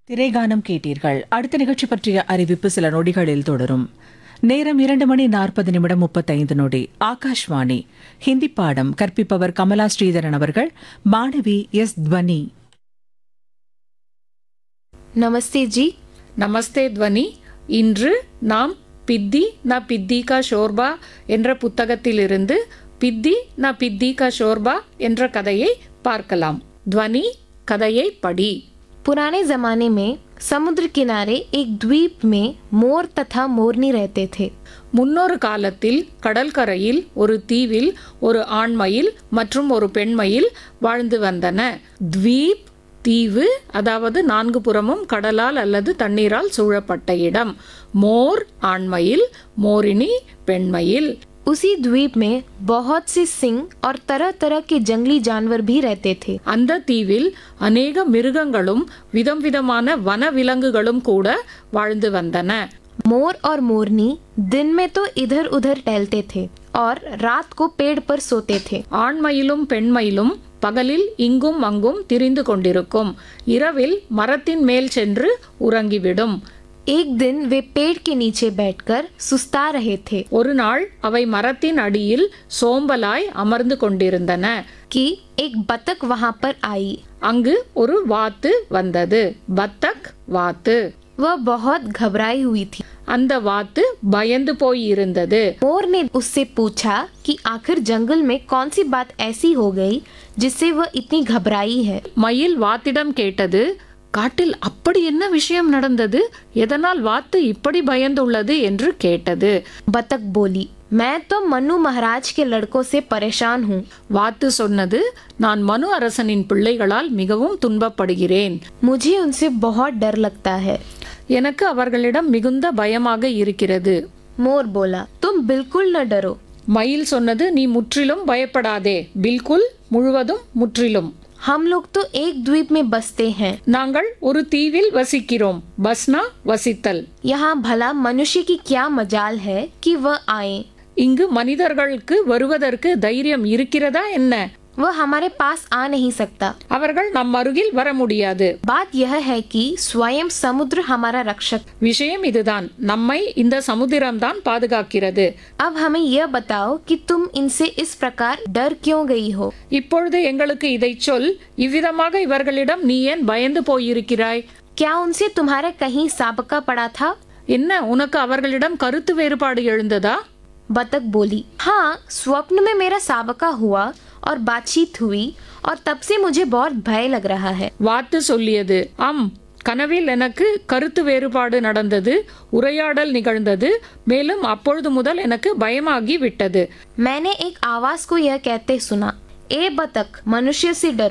திரைகானம் கேட்டீர்கள் அடுத்த நிகழ்ச்சி பற்றிய அறிவிப்பு சில நொடிகளில் தொடரும் நேரம் இரண்டு மணி நாற்பது நிமிடம் முப்பத்தைந்து நொடி ஆகாஷ்வாணி ஹிந்தி பாடம் கற்பிப்பவர் கமலா ஸ்ரீதரன் அவர்கள் மாணவி எஸ் துவனி नमस्ते जी நமஸ்தே துவனி இன்று நாம் பித்தி ந பித்தி கா ஷோர்பா என்ற புத்தகத்திலிருந்து பித்தி ந பித்தி கா ஷோர்பா என்ற கதையை பார்க்கலாம் துவனி கதையை படி पुराने जमाने में समुद्र किनारे एक द्वीप में मोर तथा मोरनी रहते थे முன்னொரு காலத்தில் கடற்கரையில் ஒரு தீவில் ஒரு ஆண்மயில் மற்றும் ஒரு பெண்மயில் வாழ்ந்து வந்தன த்வீப் தீவு அதாவது நான்கு புறமும் கடலால் அல்லது தண்ணீரால் சூழப்பட்ட இடம் மோர் ஆண்மயில் மோரினி பெண்மயில் उसी द्वीप में बहुत से सिंह और तरह तरह के जंगली जानवर भी रहते थे அந்த தீவில் அநேக மிருகங்களும் விதம் விதமான வன விலங்குகளும் கூட வாழ்ந்து வந்தன मोर और मोरनी दिन में तो इधर उधर टहलते थे और रात को पेड़ पर सोते थे ஆண்மயிலும் பெண்மயிலும் பகலில் இங்கும் அங்கும் திரிந்து கொண்டிருக்கும் இரவில் மரத்தின் மேல் சென்று உறங்கிவிடும் एक दिन वे पेड़ के नीचे बैठकर सुस्ता रहे थे ஒரு நாள் அவை மரத்தின் அடியில் சோம்பலாய் அமர்ந்து கொண்டிருந்தன कि एक बतख वहां पर आई அங்கு ஒரு வாத்து வந்தது பத்தக் வாத்து वह बहुत घबराई हुई थी அந்த வாத்து பயந்து போய் இருந்தது मोर ने उससे पूछा कि आखिर जंगल में कौन सी बात ऐसी हो गई जिससे वह इतनी घबराई है மயில் வாத்திடம் கேட்டது காட்டில் அப்படி என்ன விஷயம் நடந்தது எதனால் வாத்து இப்படி பயந்துள்ளது என்று கேட்டது बतख बोली मैं तो मनु महाराज के लड़कों से परेशान हूँ வாத்து சொன்னது நான் மனு அரசனின் பிள்ளைகளால் மிகவும் துன்பப்படுகிறேன் मुझे उनसे बहुत डर लगता है எனக்கு அவர்களிடம் மிகுந்த பயமாக இருக்கிறது मोर बोला तुम बिल्कुल न डरो மயில் சொன்னது நீ முற்றிலும் பயப்படாதே பில்குல் முழுவதும் முற்றிலும் हम लोग तो एक द्वीप में बसते हैं நாங்கள் ஒரு தீவில் வசிக்கிறோம் பஸ்னா வசித்தல் यहाँ भला मनुष्य की क्या मजाल है कि वह आए இங்கு மனிதர்களுக்கு வருவதற்கு தைரியம் இருக்கிறதா என்ன वह हमारे पास आ नहीं सकता அவர்கள் நம் அருகில் வர முடியாது बात यह है कि स्वयं समुद्र हमारा रक्षक விஷயம் இதுதான் நம்மை இந்த சமுத்திரம்தான் பாதுகாக்கிறது अब हमें यह बताओ कि तुम इनसे इस प्रकार डर क्यों गई हो இப்பொழுது எங்களுக்கு இதை சொல் இவ்விதமாக இவர்களிடம் நீ ஏன் பயந்து போயிருக்கிறாய் क्या उनसे तुम्हारा कहीं साबका पड़ा था என்ன உனக்கு அவர்களிடம் கருத்து வேறுபாடு எழுந்ததா बतख बोली हाँ स्वप्न में मेरा साबका हुआ और बातचीत हुई और तब से मुझे बहुत भय लग रहा है வாத்து சொல்லியது ஆம் கனவில் எனக்கு கருத்து வேறுபாடு நடந்தது உரையாடல் நிகழ்ந்தது மேலும் அப்பொழுது முதல் எனக்கு பயமாகி விட்டது मैंने एक आवाज को यह कहते सुना ए बतख मनुष्य से डरो